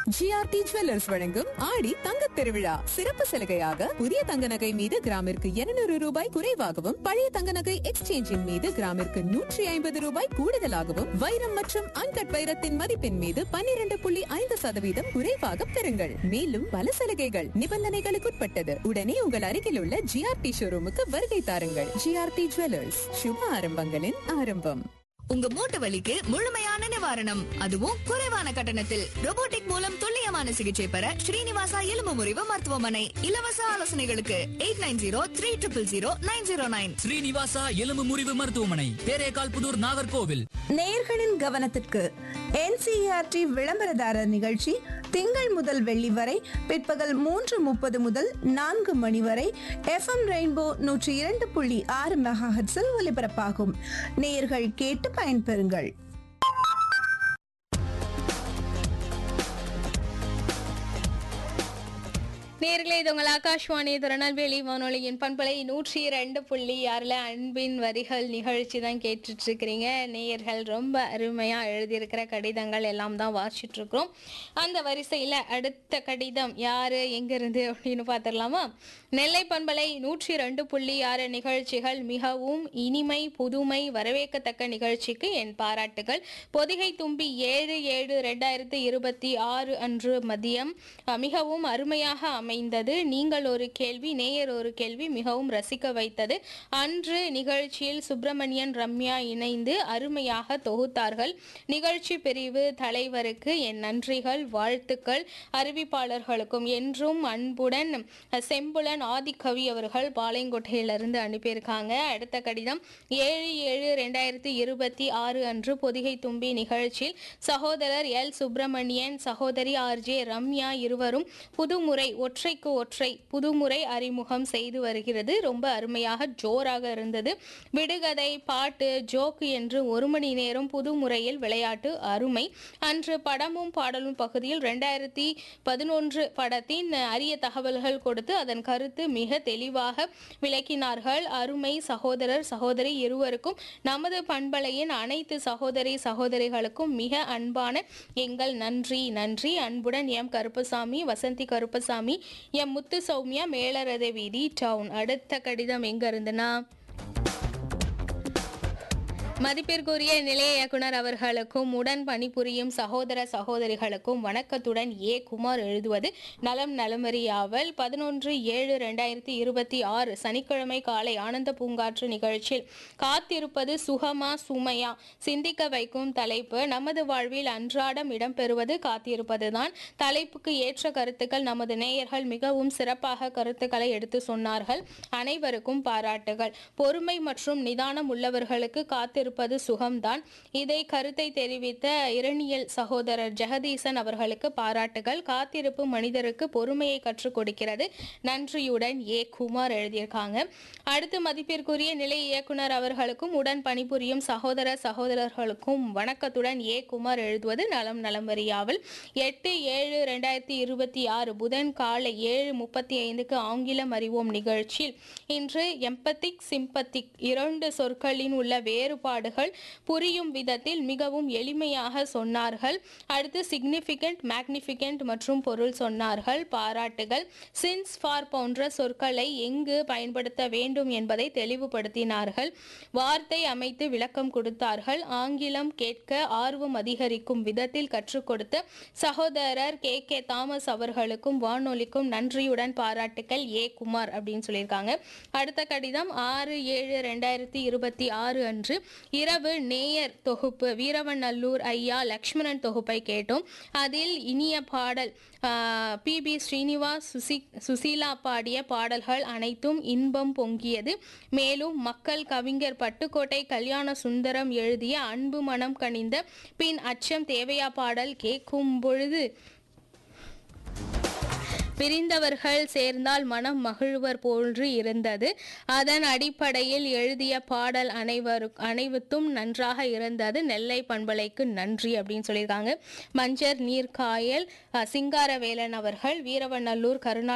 GRT jewellers வழங்கும் ஆடி தங்கத் திருவிழா சிறப்பு சலுகையாக புதிய தங்க நகை மீது கிராமிற்கு 200 ரூபாய் குறைவாகவும் பழைய தங்க நகை எக்ஸ்சேஞ்சின் மீது கிராமிற்கு நூற்றி ஐம்பது ரூபாய் கூடுதலாகவும் வைரம் மற்றும் அன்கட் வைரத்தின் மதிப்பின் மீது 12.5% புள்ளி ஐந்து சதவீதம் குறைவாக பெறுங்கள் மேலும் பல சலுகைகள் நிபந்தனைகளுக்குட்பட்டது உடனே உங்கள் அருகில் உள்ள ஜிஆர்டி ஷோரூமுக்கு வருகை தாருங்கள் ஜிஆர்டி ஜுவல்லர்ஸ் சுப ஆரம்பங்களின் ஆரம்பம் உங்க மூட்டு வலிக்கு முழுமையான நிவாரணம் அதுவும் குறைவான கட்டணத்தில் robotic மூலம் துல்லியமான சிகிச்சை பெற ஸ்ரீனிவாசா எலும்பு முறிவு மருத்துவமனை இலவச ஆலோசனைகளுக்கு eight nine zero three triple zero nine zero nine Srinivasa எலும்பு முறிவு மருத்துவமனை தேரேகால் புதூர் நாகர்கோவில் நேயர்களின் கவனத்திற்கு என்சிஆர்டி விளம்பரதாரர் நிகழ்ச்சி திங்கள் முதல் வெள்ளி வரை பிற்பகல் மூன்று முப்பது முதல் நான்கு மணி வரை எஃப்எம் ரெயின்போ நூற்றி இரண்டு புள்ளி ஆறு மெகாஹெட்ஸில் ஒலிபரப்பாகும் நேயர்கள் கேட்டு பயன்பெறுங்கள் நேர்களே இது உங்கள் ஆகாஷ்வாணி திருநெல்வேலி வானொலியின் பண்பலை நூற்றி ரெண்டு புள்ளி ஆறில் அன்பின் வரிகள் நிகழ்ச்சி தான் கேட்டுட்டு இருக்கிறீங்க நேயர்கள் ரொம்ப அருமையாக எழுதியிருக்கிற கடிதங்கள் எல்லாம் தான் வாசிச்சுட்டு இருக்கிறோம் அந்த வரிசையில் அடுத்த கடிதம் யார் எங்கேருந்து அப்படின்னு பார்த்துடலாமா நெல்லை பண்பலை நூற்றி ரெண்டு புள்ளி ஆறு நிகழ்ச்சிகள் மிகவும் இனிமை புதுமை வரவேற்கத்தக்க நிகழ்ச்சிக்கு என் பாராட்டுகள் பொதிகை தும்பி ஏழு ஏழு ரெண்டாயிரத்தி இருபத்தி ஆறு அன்று மதியம் அஹ், மிகவும் அருமையாக அமைந்தது நீங்கள் ஒரு கேள்வி நேயர் ஒரு கேள்வி மிகவும் ரசிக்க வைத்தது அன்று நிகழ்ச்சியில் சுப்பிரமணியன் ரம்யா இணைந்து அருமையாக தொகுத்தார்கள் நிகழ்ச்சி பிரிவு தலைவருக்கு என் நன்றிகள் வாழ்த்துக்கள் அறிவிப்பாளர்களுக்கும் என்றும் அன்புடன் அஹ், செம்புலன் ஆதிக்கவி அவர்கள் பாளையங்கோட்டையிலிருந்து அனுப்பியிருக்காங்க அடுத்த கடிதம் ஏழு ஏழு ரெண்டாயிரத்தி இருபத்தி ஆறு அன்று பொதிகை தும்பி நிகழ்ச்சியில் சகோதரர் எல் சுப்பிரமணியன் சகோதரி ஆர்ஜே ரம்யா இருவரும் புதுமுறை ஒற்றைக்கு ஒற்றை புதுமுறை அறிமுகம் செய்து வருகிறது ரொம்ப அருமையாக ஜோராக இருந்தது விடுகதை பாட்டு ஜோக்கு என்று ஒரு மணி நேரம் புது முறையில் விளையாட்டு அருமை அன்று படமும் பாடலும் பகுதியில் ரெண்டாயிரத்தி பதினொன்று படத்தின் அரிய தகவல்கள் கொடுத்து அதன் கருத்து மிக தெளிவாக விளக்கினார்கள் அருமை சகோதரர் சகோதரி இருவருக்கும் நமது பண்பலையின் அனைத்து சகோதரி சகோதரிகளுக்கும் மிக அன்பான எங்கள் நன்றி நன்றி அன்புடன் எம் கருப்பசாமி வசந்தி கருப்பசாமி எம் முத்து சௌமியா மேலரத வீதி டவுன் அடுத்த கடிதம் எங்க இருந்துன்னா மதிப்பிற்குரிய நிலைய இயக்குனர் அவர்களுக்கும் உடன் பணிபுரியும் சகோதர சகோதரிகளுக்கும் வணக்கத்துடன் ஏ குமார் எழுதுவது நலம் நலமறியாவல் பதினொன்று ஏழு ரெண்டாயிரத்தி இருபத்தி ஆறு சனிக்கிழமை காலை ஆனந்த பூங்காற்று நிகழ்ச்சியில் காத்திருப்பது சுகமா சுமையா சிந்திக்க வைக்கும் தலைப்பு நமது வாழ்வில் அன்றாடம் இடம்பெறுவது காத்திருப்பதுதான் தலைப்புக்கு ஏற்ற கருத்துக்கள் நமது நேயர்கள் மிகவும் சிறப்பாக கருத்துக்களை எடுத்து சொன்னார்கள் அனைவருக்கும் பாராட்டுகள் பொறுமை மற்றும் நிதானம் உள்ளவர்களுக்கு காத்திருப்பது சுகம்தான் இதை கருத்தை தெரிவித்த இரணியல் சகோதரர் ஜெகதீசன் அவர்களுக்கு பாராட்டுகள் காத்திருப்பு மனிதருக்கு பொறுமையை கற்றுக் கொடுக்கிறது நன்றியுடன் ஏ குமார் எழுதியிருக்காங்க அடுத்து மதிப்பிற்குரிய நிலை இயக்குனர் அவர்களுக்கும் உடன் பணிபுரியும் சகோதர சகோதரர்களுக்கும் வணக்கத்துடன் ஏ குமார் எழுதுவது நலம் நலமறியாவில் எட்டு ஏழு ரெண்டாயிரத்தி இருபத்தி ஆறு புதன் காலை ஏழு முப்பத்தி ஐந்துக்கு ஆங்கிலம் அறிவோம் நிகழ்ச்சியில் இன்று எம்பத்திக் சிம்பத்திக் இரண்டு சொற்களின் உள்ள வேறுபாடுகள் புரியும் விதத்தில் மிகவும் எளிமையாக சொன்னார்கள் அடுத்து சிக்னிஃபிகண்ட் மேக்னிஃபிகண்ட் மற்றும் பொருள் சொன்னார்கள் பாராட்டுகள் சின்ஸ் ஃபார் போன்ற சொற்களை எங்கு பயன்படுத்த வேண்டும் என்பதை தெளிவுபடுத்தினார்கள் வார்த்தை அமைத்து விளக்கம் கொடுத்தார்கள் ஆங்கிலம் கேட்க ஆர்வம் அதிகரிக்கும் விதத்தில் கற்றுக் கொடுத்த சகோதரர் கே கே தாமஸ் அவர்களுக்கும் வானொலிக்கும் நன்றியுடன் பாராட்டுக்கள் ஏ குமார் அப்படின்னு சொல்லியிருக்காங்க அடுத்த கடிதம் ஆறு ஏழு ரெண்டாயிரத்தி இருபத்தி ஆறு அன்று இரவு நேயர் தொகுப்பு வீரவநல்லூர் ஐயா லக்ஷ்மணன் தொகுப்பை கேட்டோம் அதில் இனிய பாடல் பி பி ஸ்ரீனிவாஸ் சுசி சுசீலா பாடிய பாடல்கள் அனைத்தும் இன்பம் பொங்கியது மேலும் மக்கள் கவிஞர் பட்டுக்கோட்டை கல்யாண சுந்தரம் எழுதிய அன்பு மனம் கனிந்த பின் அச்சம் தேவையா பாடல் கேட்கும் பொழுது பிரிந்தவர்கள் சேர்ந்தால் மனம் மகிழ்வர் போன்று இருந்தது அதன் அடிப்படையில் எழுதிய பாடல் அனைவரு அனைவத்தும் நன்றாக இருந்தது நெல்லை பண்பலைக்கு நன்றி அப்படின்னு சொல்லியிருக்காங்க மஞ்சர் நீர்காயல் அஹ், சிங்காரவேலன் அவர்கள் வீரவநல்லூர் கருணா